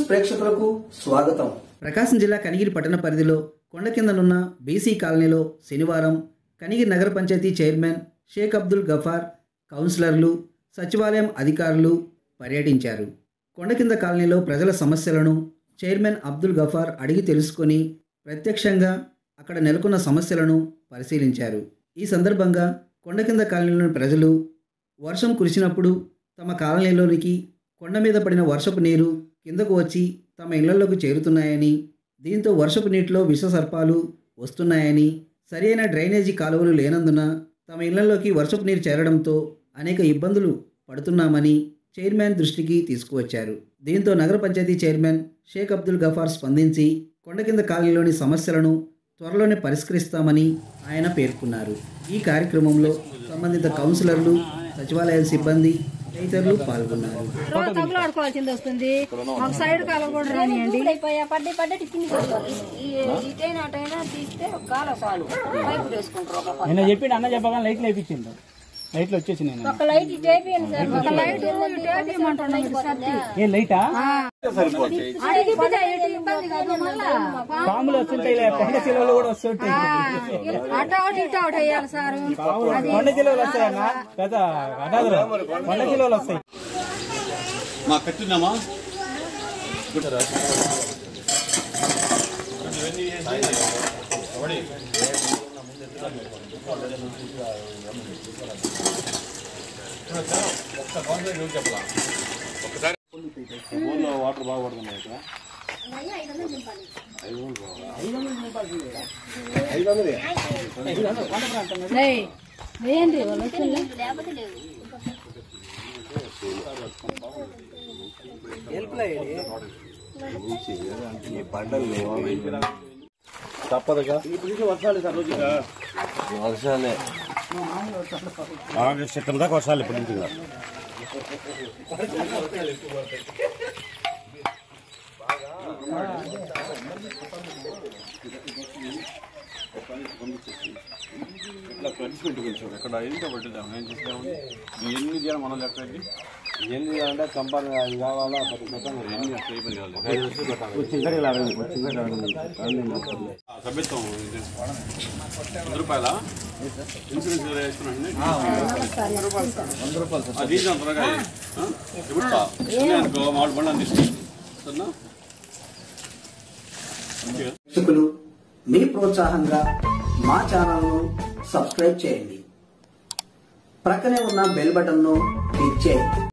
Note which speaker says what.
Speaker 1: ప్రేక్షకులకు స్వాగతం ప్రకాశం జిల్లా కనిగిరి పట్టణ పరిధిలో కొండ కిందనున్న బీసీ కాలనీలో శనివారం కనిగిరి నగర పంచాయతీ చైర్మన్ షేక్ అబ్దుల్ గఫార్ కౌన్సిలర్లు సచివాలయం అధికారులు పర్యటించారు కొండ కింద కాలనీలో ప్రజల సమస్యలను చైర్మన్ అబ్దుల్ గఫార్ అడిగి తెలుసుకొని ప్రత్యక్షంగా అక్కడ నెలకొన్న సమస్యలను పరిశీలించారు ఈ సందర్భంగా కొండ కింద కాలనీలోని ప్రజలు వర్షం కురిసినప్పుడు తమ కాలనీలోనికి కొండ మీద పడిన వర్షపు నీరు కిందకు వచ్చి తమ ఇళ్లలోకి చేరుతున్నాయని దీంతో వర్షపు నీటిలో విషసర్పాలు వస్తున్నాయని సరైన డ్రైనేజీ కాలువలు లేనందున తమ ఇళ్లలోకి వర్షపు నీరు చేరడంతో అనేక ఇబ్బందులు పడుతున్నామని చైర్మన్ దృష్టికి తీసుకువచ్చారు దీంతో నగర పంచాయతీ చైర్మన్ షేక్ అబ్దుల్ గఫార్ స్పందించి కొండ కింద కాలనీలోని సమస్యలను త్వరలోనే పరిష్కరిస్తామని ఆయన పేర్కొన్నారు ఈ కార్యక్రమంలో సంబంధిత కౌన్సిలర్లు సచివాలయ సిబ్బంది తదితరులు పాల్గొన్నారు
Speaker 2: రోజు తగులాడుకోవాల్సింది వస్తుంది ఒక సైడ్ కాలం కూడా రానియండి
Speaker 3: అయిపోయా పడ్డే పడ్డే కింది ఇటైనా అటైనా తీస్తే ఒక కాల చాలు పైపు వేసుకుంటారు ఒక పక్క.
Speaker 4: నిన్న చెప్పిండు అన్న చెప్పగా లైట్లు వేయించిండు లైట్లు వచ్చేసి నేను
Speaker 3: ఒక లైట్ ఇటు అయిపోయింది సార్ ఒక లైట్
Speaker 4: ఏ లైటా
Speaker 2: అడిగితే ఇటు ఇబ్బంది కాదు మళ్ళా
Speaker 4: పాములు వస్తుంటాయి లే, కొండ చిలువలు కూడా వస్తుంటాయి
Speaker 2: అటు ఒకటి ఇటు ఒకటి వేయాలి సార్
Speaker 4: కొండ చిలువలు వస్తాయన్న పెద్ద అనాథరు కొండ చిలువలు వస్తాయి
Speaker 5: మా కట్టినామా ఊర్లో వాటర్ బాగా పడుతున్నాయి ఇక్కడ
Speaker 2: వేయండి వాళ్ళు వచ్చింది
Speaker 5: తప్పదుగా వర్షాలు సార్ రోజుగా వర్షాలే ఆగస్ట్ సెప్టెంబర్ దాకా వర్షాలు ఇప్పుడు నుంచి ఇంకా. ఇట్లా పనిష్మెంట్ కొంచెం ఇక్కడ ఎంత పట్టుదాం ఏం చేస్తాము ఎన్ని చేయాలి మనం లెక్క ఎన్ని అంటే కంపల్ కావాలా ఎన్ని అట్లా ఇబ్బంది కావాలి సభ్యత్వం ఇది. వంద రూపాయల ఇన్సూరెన్స్ వేసుకున్నాండి అది ఈజీ త్వరగా ఆ? ఇప్పుడు చా. ఉన్నాయి అనుకో మామిడి బండి అందిస్తాను సరేనా ఓకే
Speaker 1: ప్రేక్షకులు మీ ప్రోత్సాహంగా మా ఛానల్ను సబ్స్క్రైబ్ చేయండి ప్రక్కనే ఉన్న బెల్ బటన్ను క్లిక్ చేయండి